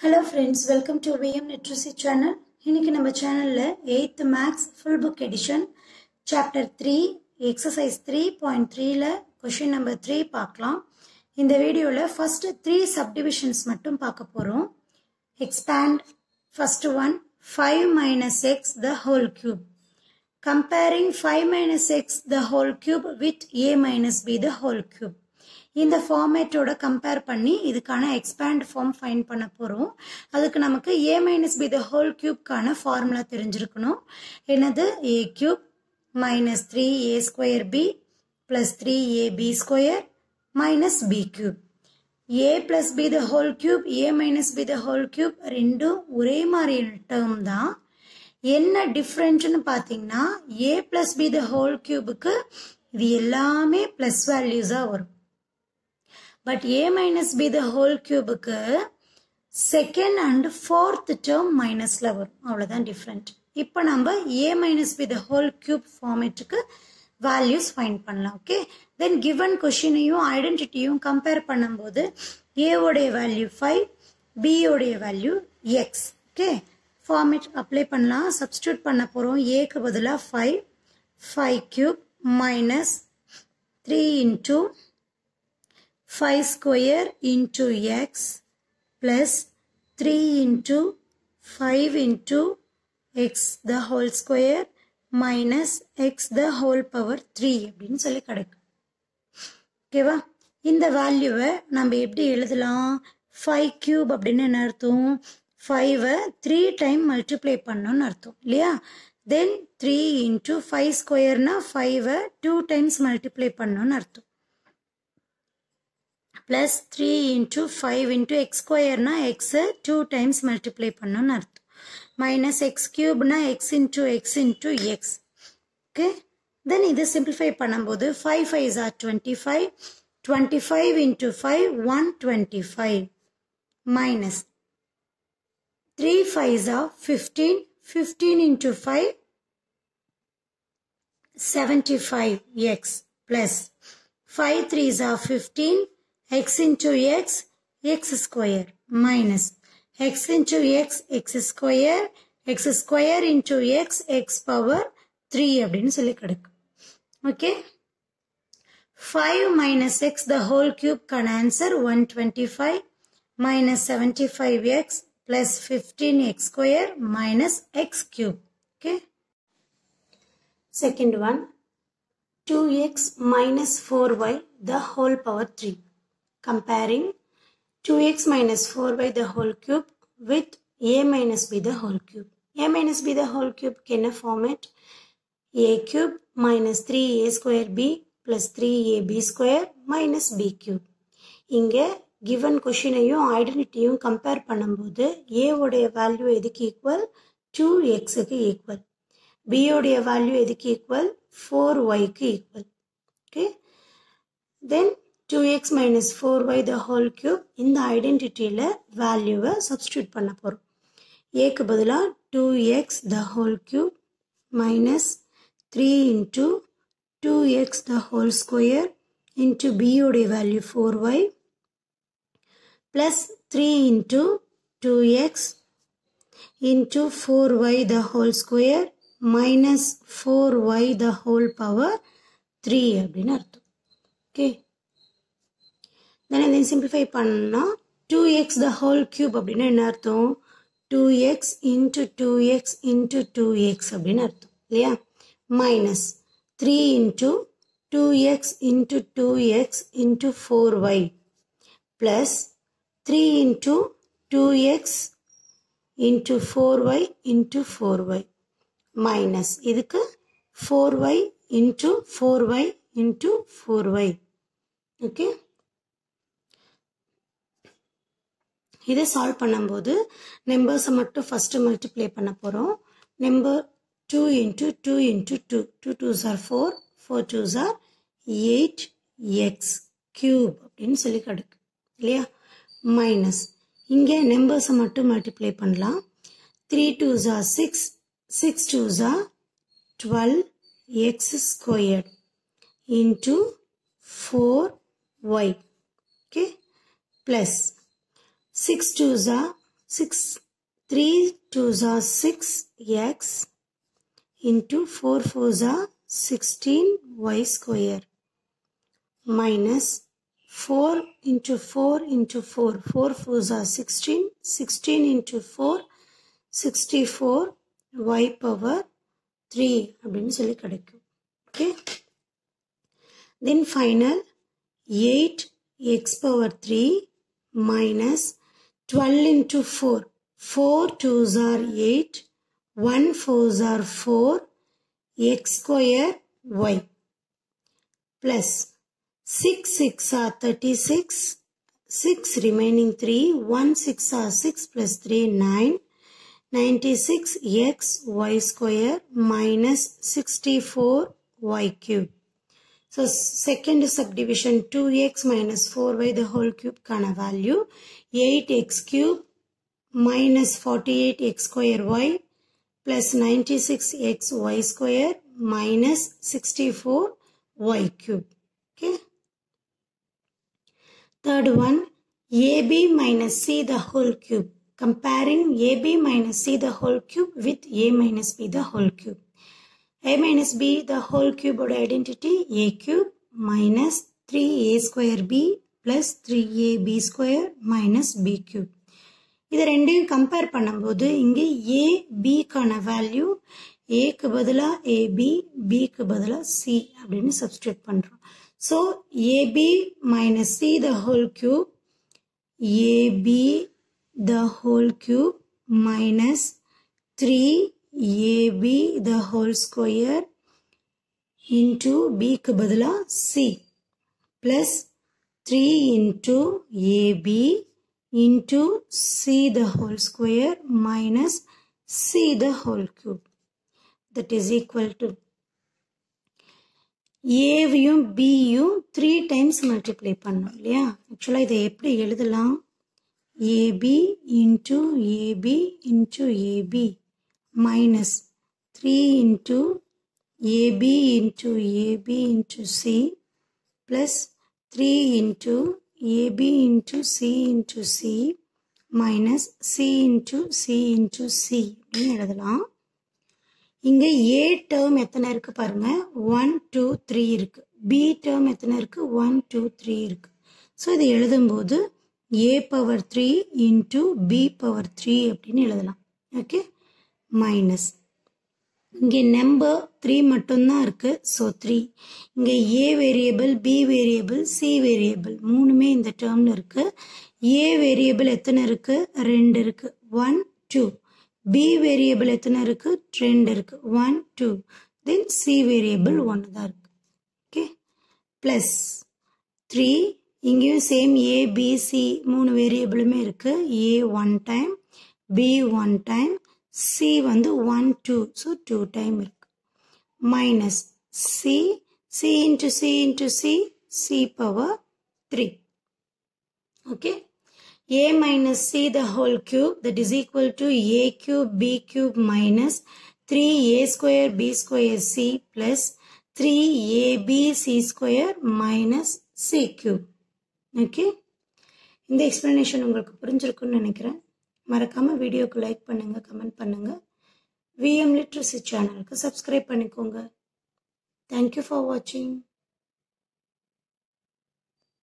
Hello friends welcome to VM literacy channel இன்னைக்கு நம்ம சேனலில் eighth maths full book edition chapter three exercise three point த்ரீல question number three பார்க்கலாம் இந்த வீடியோவில் ஃபர்ஸ்ட் த்ரீ சப்டிவிஷன்ஸ் மட்டும் பார்க்க போகிறோம் expand first one five minus x the whole cube comparing 5 minus x the whole cube with a minus b the whole cube இந்த ஃபார்மேட்டோட compare பண்ணி இதுக்கான எக்ஸ்பேண்ட் ஃபார்ம் ஃபைன் பண்ண போகிறோம் அதுக்கு நமக்கு a minus b the whole கியூப்கான formula தெரிஞ்சிருக்கணும் என்னது a cube minus three a square b plus three a b square minus b cube a plus b the whole cube a minus b the whole cube ரெண்டும் ஒரே மாதிரி term தான் என்ன டிஃப்ரெண்ட்னு பார்த்தீங்கன்னா a plus b the whole கியூபுக்கு இது எல்லாமே பிளஸ் வேல்யூஸாக வரும் but a minus b the whole கியூபுக்கு செகண்ட் அண்ட் ஃபோர்த் டேர்ம் மைனஸில் வரும் அவ்வளோதான் டிஃப்ரெண்ட் இப்போ நம்ம a minus b the whole cube ஃபார்மேட்டுக்கு வேல்யூஸ் ஃபைண்ட் பண்ணலாம் ஓகே தென் கிவன் கொஷினையும் ஐடென்டிட்டியும் கம்பேர் பண்ணும்போது ஏவோடைய வேல்யூ ஃபைவ் பியோடைய value x okay format apply பண்ணலாம் சப்ஸ்டியூட் பண்ண போகிறோம் ஏக்கு பதிலாக five five cube minus three into five square into x plus three into five into x the whole square minus x the whole power three அப்படின்னு சொல்லி கிடைக்கும் ஓகேவா இந்த வேல்யூவை நம்ம எப்படி எழுதலாம் ஃபைவ் கியூப் அப்படின்னு என்ன அர்த்தம் ஃபைவை த்ரீ டைம் மல்டிப்ளை பண்ணணும்னு அர்த்தம் இல்லையா தென் த்ரீ இன்ட்டு ஃபைவ் ஸ்கொயர்னா ஃபைவை டூ டைம்ஸ் மல்டிப்ளை பண்ணணும்னு அர்த்தம் plus three into five into x ஸ்கொயர்னா எக்ஸை டூ டைம்ஸ் மல்டிப்ளை பண்ணணும்னு அர்த்தம் மைனஸ் எக்ஸ் கியூப்னா x into x into x okay then இது சிம்பிளிஃபை பண்ணும்போது five five are twenty five twenty five into five one twenty five minus 3 5s are 15, 15 into 5, 75x plus 5 3s are 15, x into x, x square minus x into x, x square, x square into x, x power 3 அப்படின்னு சொல்லி கிடைக்கும் okay 5 minus x the whole cube can answer 125 minus 75x plus 15x square minus x cube. Okay. Second one, 2x minus 4y the whole power 3. Comparing 2x minus 4y the whole cube with a minus b the whole cube. a minus b the whole cube can format a cube minus 3a square b plus 3ab square minus b cube. இங்கே given கொஷினையும் ஐடென்டிட்டியும் compare பண்ணும்போது ஏவுடைய value எதுக்கு equal to எக்ஸுக்கு equal பியோடைய value எதுக்கு equal four ஒய்க்கு equal okay then two x minus four y the whole cube இந்த ஐடென்டிட்டியில் வேல்யூவை சப்ஸ்டியூட் பண்ண போகிறோம் ஏக்கு பதிலாக two x the whole cube minus three into two x the whole square into பியோடைய value four y plus 3 into 2x into 4y the whole square minus 4y the whole power 3 அப்படின்னு அர்த்தம் okay then இதை simplify பண்ணால் two x the whole cube அப்படின்னு என்ன அர்த்தம் two x into two x into two x அப்படின்னு அர்த்தம் இல்லையா minus three into two x into two x into four y plus 3 into 2x into 4y into 4y minus இதுக்கு 4y into 4y into 4y okay இதை solve பண்ணும்போது நம்பர்ஸை மட்டும் first multiply பண்ண போகிறோம் number two into two into two two twos are four four twos are eight x cube அப்படின்னு சொல்லி கிடைக்கும் இல்லையா மைனஸ் இங்கே நம்பர்ஸை மட்டும் மல்டிப்ளை பண்ணலாம் three twos are six six twos are twelve x squared into four y okay plus 6 twos are six three twos are six x into four fours are sixteen y square minus 4 into 4 into 4. 4 fours are 16. 16 into 4, 64 y power 3 அப்படின்னு சொல்லி கிடைக்கும் okay then final eight x power three minus twelve into four four twos are eight one fours are four x square y plus 6 6 are 36, 6 remaining 3, 1 6 are 6 plus 3 9, 96 x y square minus 64 y cube. So second subdivision 2x minus 4y the whole cube kana value 8x cube minus 48x square y plus 96x y square minus 64 y cube. Okay. Third one, AB minus C the whole cube. Comparing AB minus C the whole cube with A minus B the whole cube. A minus B the whole cube ஓட identity A cube minus 3A square B plus 3AB square minus B cube. இது ரெண்டையும் compare பண்ணும்போது இங்கே ஏ பிக்கான value ஏக்கு பதிலாக AB பிக்கு பதிலாக C அப்படின்னு சப்ஸ்டியூட் பண்ணுறோம் So AB minus C the whole cube, AB the whole cube minus 3AB the whole square into B க்கு பதிலா C plus 3 into AB into C the whole square minus C the whole cube that is equal to ஏவையும் பியும் three times multiply பண்ணோம் இல்லையா ஆக்சுவலாக இதை எப்படி எழுதலாம் a b into a b into a b minus three into a b into a b into c plus three into a b into c into c minus c into c into c அப்படின்னு எழுதலாம் இங்க ஏ டேர்ம் எத்தனை இருக்கு பாருங்க ஒன் டூ த்ரீ இருக்கு b term எத்தனை இருக்கு one two three இருக்கு ஸோ இதை எழுதும்போது a power three into b power three அப்படின்னு எழுதலாம் ஓகே மைனஸ் இங்கே நம்பர் த்ரீ மட்டும்தான் இருக்கு ஸோ த்ரீ இங்கே a variable b variable c variable மூணுமே இந்த டேர்ம்ல இருக்கு ஏ வேரியபிள் எத்தனை இருக்கு ரெண்டு இருக்கு ஒன் டூ பி வேரியபிள் எத்தனை இருக்கு ரெண்டு இருக்கு one two then c variable ஒன்று தான் இருக்கு ஓகே ப்ளஸ் த்ரீ இங்கேயும் சேம் ஏ பி சி மூணு வேரியபிளுமே இருக்கு a one time b one time c வந்து one two so two time இருக்கு minus c c into c into c c power three okay a minus c the whole cube that is equal to a cube b cube minus 3a square b square c plus 3ab c square minus c cube okay இந்த explanation உங்களுக்கு புரிஞ்சிருக்குன்னு நினைக்கிறேன் மறக்காம வீடியோக்கு like பண்ணுங்க comment பண்ணுங்க VM literacy சேனலுக்கு subscribe பண்ணிக்கோங்க தேங்க்யூ ஃபார் வாட்சிங்